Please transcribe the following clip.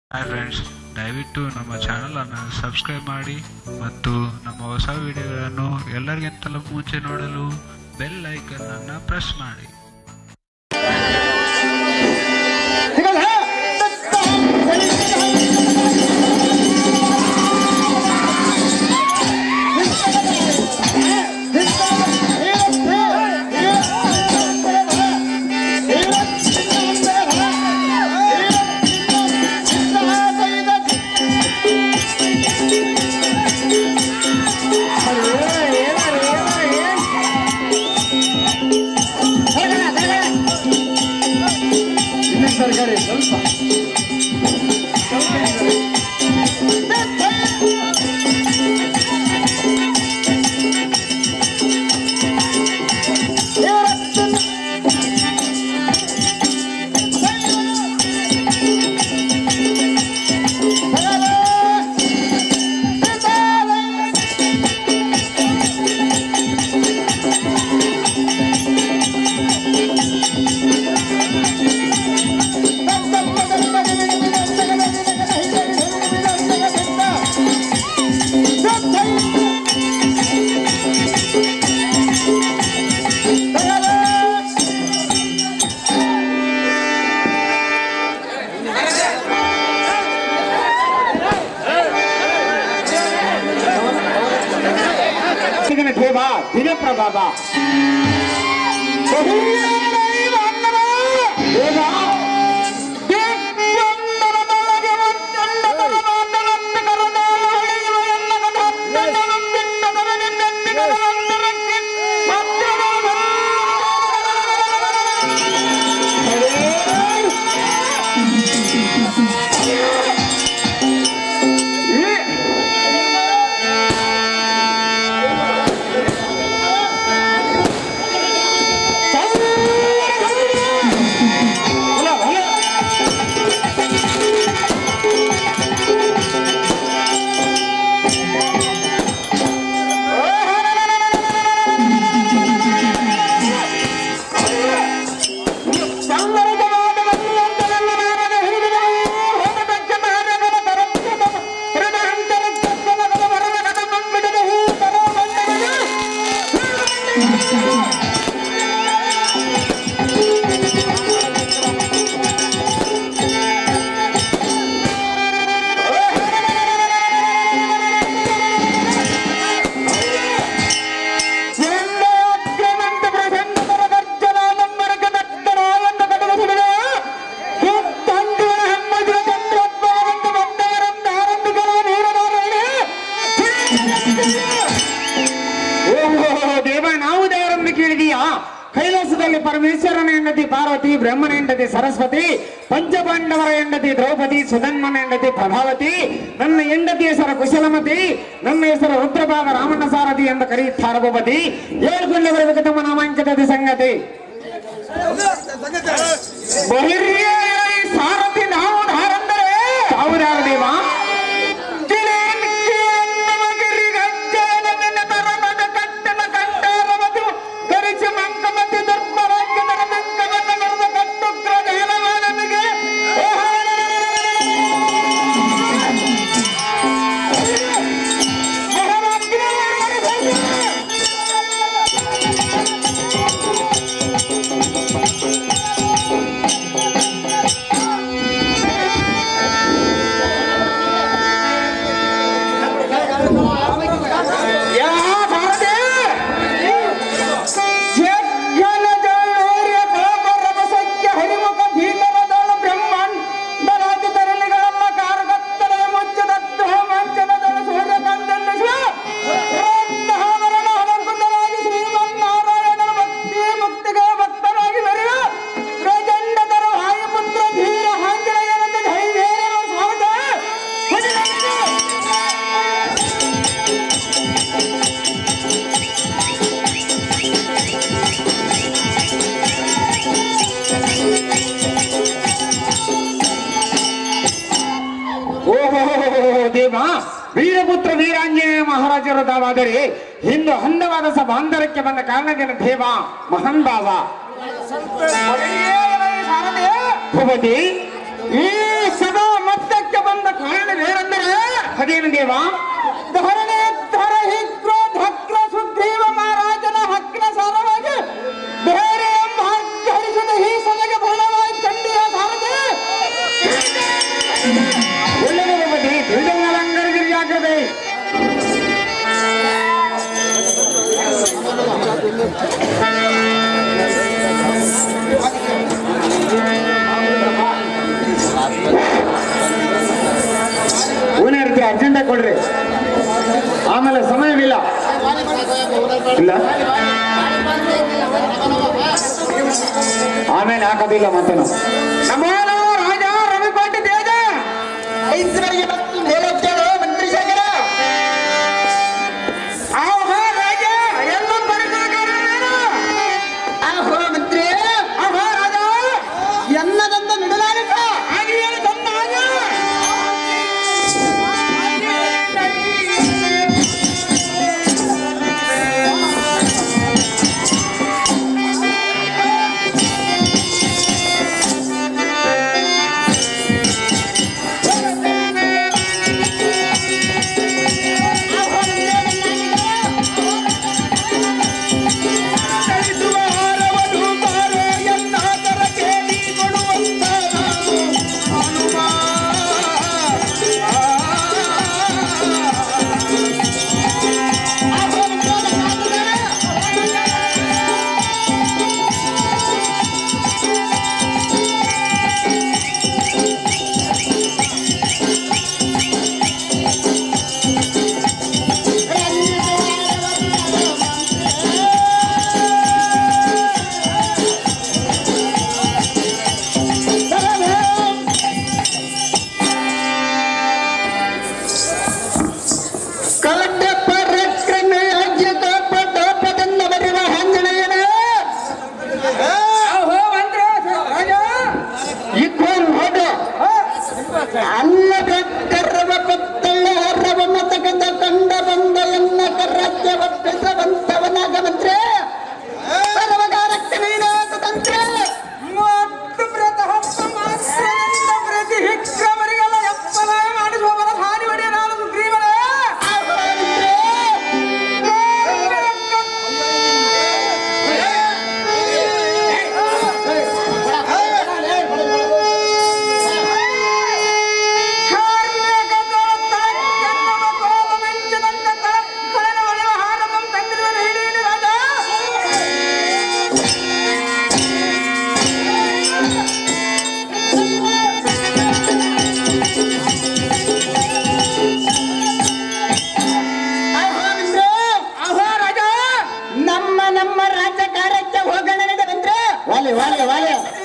hi friends ದಯವಿಟ್ಟು ನಮ್ಮ ಚಾನಲನ್ನು ಸಬ್ಸ್ಕ್ರೈಬ್ ಮಾಡಿ ಮತ್ತು ನಮ್ಮ ಹೊಸ ವಿಡಿಯೋಗಳನ್ನು ಎಲ್ಲರಿಗಿಂತಲೂ ಮುಂಚೆ ನೋಡಲು ಬೆಲ್ ಐಕನ್ ಅನ್ನು ಪ್ರೆಸ್ ಮಾಡಿ ಸರ್ಕಾರಿ ಸ್ವಲ್ಪ ಇದನ್ನ ದೇವ ದಿನಪ್ರಭಾವ ದೇವ ಓಹೋ ದೇವ ನಾವು ದೇವರನ್ನು ಕೇಳಿದೀಯಾ ಕೈಲಾಸದಲ್ಲಿ ಪರಮೇಶ್ವರನ ಹೆಂಡತಿ ಪಾರ್ವತಿ ಬ್ರಹ್ಮನ ಹೆಂಡತಿ ಸರಸ್ವತಿ ಪಂಚಪಾಂಡವರ ಹೆಂಡತಿ ದ್ರೌಪದಿ ಸುಧನ್ಮನ ಹೆಂಡತಿ ಪ್ರಭಾವತಿ ನನ್ನ ಹೆಂಡತಿ ಹೆಸರು ಕುಶಲಮತಿ ನನ್ನ ಹೆಸರು ರುದ್ರಭಾಗ ರಾಮಣ್ಣ ಸಾರಥಿ ಎಂದು ಕರೆಯುತ್ತಾರ ಭೂಪತಿ ಹೇಳ್ಕೊಂಡು ಬರಬೇಕು ತಮ್ಮ ನಾಮಾಂಕಿತ ಸಂಗತಿ ಬಹಿರ್ಯ ಸಾರಥಿ ನಾವು ಧಾರಂದರೆ ಹೌದಾರ ದೇವ ಯಾ ಭಾರತೆ ಜಗ್ಗನದಳೂರ್ಯ ಗೋಪರಭಸಕ್ಯ ಹರಿಮುಖ ಭೀಕರದಳು ಬ್ರಹ್ಮಾಂಡರಾಜ ತರಣಿಗಳನ್ನ ಕಾರಗತ್ತರ ಮುಚ್ಚದತ್ತು ಮಂಚನದಳು ಸೂರ್ಯಕಾಂತನ್ನು ಶ್ರೀಮನ್ನಾರಾಯಣ ಹರಕುಂದರಾಗಿ ಶ್ರೀಮನ್ನಾರಾಯಣನ ಭಕ್ತಿ ಮುಕ್ತಿಗೆ ಭಕ್ತರಾಗಿ ಬರೆಯುವ ಪ್ರಚಂಡತರ ವಾಯುಪುತ್ರ ಧೀರ ಆಂಜನೇಯನಂದ ಧೈರ್ಯನ ಸ್ವಾಗತ ಓಹೋ ದೇವ ವೀರಪುತ್ರ ವೀರಾಂಜನೇಯ ಮಹಾರಾಜರು ತಾವಾದರೆ ಇಂದು ಹಂದವಾದ ಸಭಾಂತರಕ್ಕೆ ಬಂದ ಕಾರಣದಿಂದ ದೇವ ಮಹಾನ್ ಭಾವ ಭೂಪತಿ ಈ ಸಭಾ ಮತ್ತಕ್ಕೆ ಒಳ್ಳೆಯ ಭೂಪತಿ ತಿಳಿದಂಗಲಂಗರಿಗಿರಿಯಾಗದೆ ಹೂನೇ ಇರ್ತೀರ ಅರ್ಜೆಂಟಾಗಿ ಕೊಡ್ರಿ ಆಮೇಲೆ ಸಮಯವಿಲ್ಲ ಇಲ್ಲ ಆಮೇಲೆ ಹಾಕೋದಿಲ್ಲ ಮತ್ತೆ ನಾವು ನಮೋ ನಮೋ ರಾಜ ರವಿಕೋಟೆ ತೇಜ ಐಶ್ವರ್ಯ ಮತ್ತು ಮೇಲೋಗ್ಯರು ಮಂತ್ರಿ ಶೇಖರ ಆಹೋ ರಾಜ ಎಲ್ಲ ಪರಿಕರಗಳನ್ನು ಆಹೋ ಮಂತ್ರಿ ಆಹೋ ರಾಜ ಎನ್ನದಂತ ನುಡಿಲಾರಿಕ ಹಾಗೆ ಹೇಳಿ ತಂದ ರಾಜ ಕಲಟ ಪರಾಕ್ರಮ ರಾಜ್ಯ ಪಟಪದಿಂದ ಬರುವ ಹಂಜನೆಯನ ಆಹೋ ಮಂತ್ರ ರಾಜ ಇಕ್ಕೋನ್ ಹೋದ ಅಲ್ಲ ಕರ್ರವ ಪತ್ತಳ್ಳ ಹರ್ರವನ್ನ ತಗದ ಕಂಡ ಬಂದ ಎನ್ನ ಕರ್ರಾಜ್ಯ ಒಪ್ಪಿಸವಂತವನಾಗ ಮಂತ್ರಿ ಸರ್ವಗಾರಕ್ಕೆ ನೀನಾದ ತಂತ್ರ ಮತ್ತು ಪ್ರತಹಪ್ಪ ಮಾತ್ರದಿಂದ ಪ್ರತಿ ಹಿಕ್ರಮರಿಗೆಲ್ಲ ಎಪ್ಪಲ ಮಾಡಿಸುವವರ ಹಾನಿ ಹೊಡೆಯ ನಾನು ಸುಗ್ರೀವನೇ ಆಹೋ ಆಹೋ ಮಂತ್ರಿ ನಮ್ಮ ನಮ್ಮ ರಾಜ್ಯ ಕಾರ್ಯಕ್ಕೆ ಹೋಗೋಣ ಬಂದ್ರೆ ವಾಲೆ ವಾಲೆ ವಾಲೆ